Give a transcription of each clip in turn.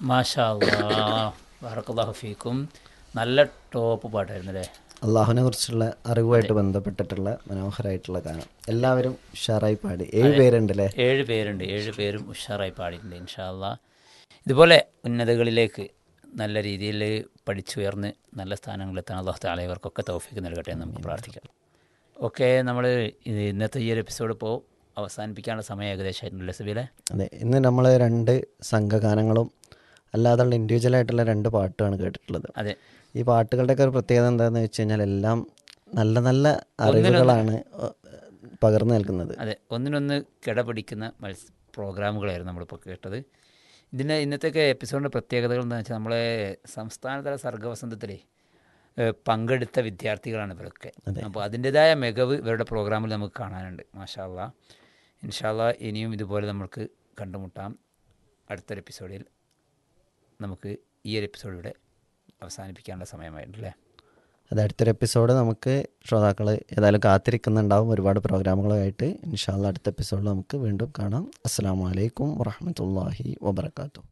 മാഷാ ബറക്കല്ലാഹു ഫീക്കും നല്ല ടോപ്പ് പാട്ടായിരുന്നു അല്ലേ അള്ളാഹുവിനെ കുറിച്ചുള്ള അറിവുമായിട്ട് ബന്ധപ്പെട്ടിട്ടുള്ള മനോഹരമായിട്ടുള്ള ഗാനം എല്ലാവരും ഉഷാറായി പാടി ഏഴ് പേരുണ്ട് അല്ലേ ഏഴ് പേരുണ്ട് ഏഴ് പേരും ഉഷാറായി പാടിയിട്ടുണ്ട് ഇൻഷാല്ല ഇതുപോലെ ഉന്നതകളിലേക്ക് നല്ല രീതിയിൽ പഠിച്ചുയർന്ന് നല്ല സ്ഥാനങ്ങളിലെത്താൻ അള്ളാഹു താല ഇവർക്കൊക്കെ തൗഫീക്ക് നൽകട്ടെ എന്ന് നമുക്ക് പ്രാർത്ഥിക്കാം ഓക്കെ നമ്മൾ ഇന്നത്തെ ഈ ഒരു എപ്പിസോഡ് ഇപ്പോൾ അവസാനിപ്പിക്കാനുള്ള സമയം ഏകദേശമായിട്ടുണ്ടല്ലേ സബീലെ അതെ ഇന്ന് നമ്മൾ രണ്ട് സംഘഗാനങ്ങളും അല്ലാതുള്ള ഇൻഡിവിജ്വൽ ആയിട്ടുള്ള രണ്ട് പാട്ടുമാണ് കേട്ടിട്ടുള്ളത് അതെ ഈ പാട്ടുകളുടെയൊക്കെ ഒരു പ്രത്യേകത എന്താണെന്ന് വെച്ച് കഴിഞ്ഞാൽ എല്ലാം നല്ല നല്ല അറിവുകളാണ് ഏഹ്, പകർന്നു നൽകുന്നത് അതെ ഒന്നിനൊന്ന് കിടപിടിക്കുന്ന മത്സ പ്രോഗ്രാമുകളായിരുന്നു നമ്മളിപ്പോൾ കേട്ടത് ഇതിൻ്റെ ഇന്നത്തെയൊക്കെ എപ്പിസോഡിൻ്റെ പ്രത്യേകതകൾ എന്താണെന്ന് വെച്ചാൽ നമ്മളെ സംസ്ഥാനതല സർഗവസന്തത്തിലെ ഏഹ്, പങ്കെടുത്ത വിദ്യാർത്ഥികളാണ് ഇവരൊക്കെ അപ്പോൾ അതിൻ്റെതായ മികവ് ഇവരുടെ പ്രോഗ്രാമിൽ നമുക്ക് കാണാനുണ്ട് മാഷാല്ല ഇൻഷാല്ല ഇനിയും ഇതുപോലെ നമുക്ക് കണ്ടുമുട്ടാം അടുത്തൊരു എപ്പിസോഡിൽ നമുക്ക് ഈ ഒരു എപ്പിസോഡ് ഇവിടെ അവസാനിപ്പിക്കാനുള്ള സമയമായിട്ടല്ലേ അത് അടുത്തൊരു എപ്പിസോഡ് നമുക്ക് ശ്രോതാക്കൾ ഏതായാലും കാത്തിരിക്കുന്നുണ്ടാവും ഒരുപാട് പ്രോഗ്രാമുകളായിട്ട് ഇൻഷാല്ല അടുത്ത എപ്പിസോഡിൽ നമുക്ക് വീണ്ടും കാണാം അസ്സാം വലൈക്കും വറഹമത്തല്ലാഹി വബർക്കാത്തു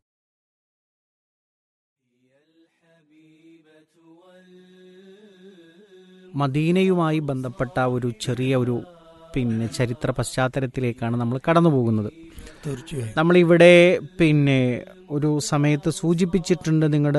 മദീനയുമായി ബന്ധപ്പെട്ട ഒരു ചെറിയ ഒരു പിന്നെ ചരിത്ര പശ്ചാത്തലത്തിലേക്കാണ് നമ്മൾ കടന്നു പോകുന്നത് തീർച്ചയായും നമ്മളിവിടെ പിന്നെ ഒരു സമയത്ത് സൂചിപ്പിച്ചിട്ടുണ്ട് നിങ്ങളുടെ